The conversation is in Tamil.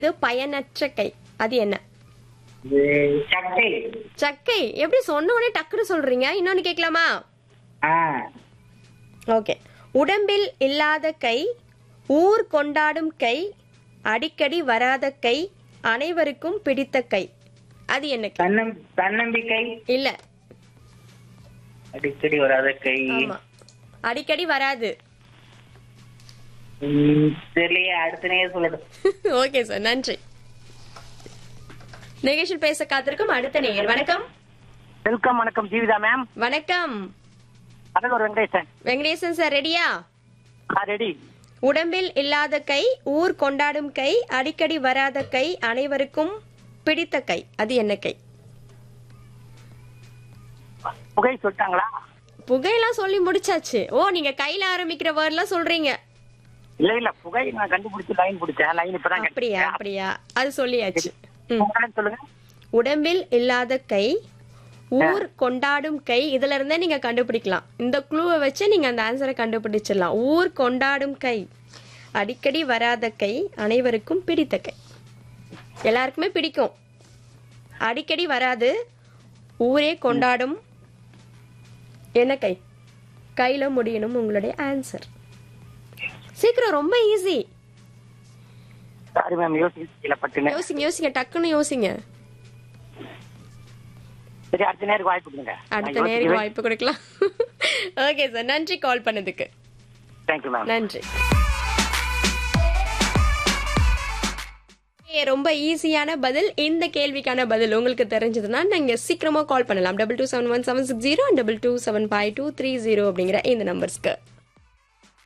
இது பயனற்ற கை அது என்ன இது சட்டை சக்கை எப்படி சொன்ன உடனே டக்குன்னு சொல்றீங்க இன்னொன்னு கேட்கலாமா ஆ ஓகே உடம்பில் இல்லாத கை ஊர் கொண்டாடும் கை அடிக்கடி வராத கை அனைவருக்கும் பிடித்த கை அது என்ன கை தன்னம் தன்னம்பிக்கை இல்ல அடிக்கடி வராத கை ஆமா அடிக்கடி வராது ம், தெரியலையே அடுத்த நேரம் சொல்லட்டும் ஓகே சார் நன்றி நிகழ்ச்சியில் பேச காத்திருக்கும் அடுத்த நேயர் வணக்கம் வெல்கம் வணக்கம் ஜீவிதா மேம் வணக்கம் அதான் ஒரு வெங்கடேசன் வெங்கடேசன் சார் ரெடியா ரெடி உடம்பில் இல்லாத கை ஊர் கொண்டாடும் கை அடிக்கடி வராத கை அனைவருக்கும் பிடித்த கை அது என்ன கை புகை சொல்லிட்டாங்களா புகையெல்லாம் சொல்லி முடிச்சாச்சு ஓ நீங்க கையில ஆரம்பிக்கிற வேர்ட்லாம் சொல்றீங்க இல்ல இல்ல புகை நான் கண்டுபிடிச்சு லைன் பிடிச்சேன் லைன் இப்பதான் அப்படியா கிடைச்சது. அப்படியா அது சொல்லியாச்சு ம். உங்க name சொல்லுங்க உடம்பில் இல்லாத கை ஊர் கொண்டாடும் கை இதுல இருந்தே நீங்க கண்டுபிடிக்கலாம் இந்த க்ளூவை வச்சு நீங்க அந்த ஆன்சரை கண்டுபிடிச்சிடலாம் ஊர் கொண்டாடும் கை அடிக்கடி வராத கை அனைவருக்கும் பிடித்த கை எல்லாருக்குமே பிடிக்கும் அடிக்கடி வராது ஊரே கொண்டாடும் என்ன கை கையில முடியணும் உங்களுடைய ஆன்சர் சீக்கிரம் ரொம்ப ஈஸி சாரி மேம் யோசிக்கல பட்டுன்னு யோசிங்க யோசிங்க டக்குன்னு யோசிங்க சரி அடுத்த நேருக்கு வாய்ப்பு கொடுங்க அடுத்த நேருக்கு வாய்ப்பு கொடுக்கலாம் ஓகே சார் நன்றி கால் பண்ணதுக்கு தேங்க்யூ மேம் நன்றி ஏ, ரொம்ப ஈஸியான பதில் இந்த கேள்விக்கான பதில் உங்களுக்கு தெரிஞ்சதுன்னா நீங்க சீக்கிரமா கால் பண்ணலாம் double two seven one seven six zero double two seven five two three zero அப்படிங்கிற இந்த நம்பர்ஸ்க்கு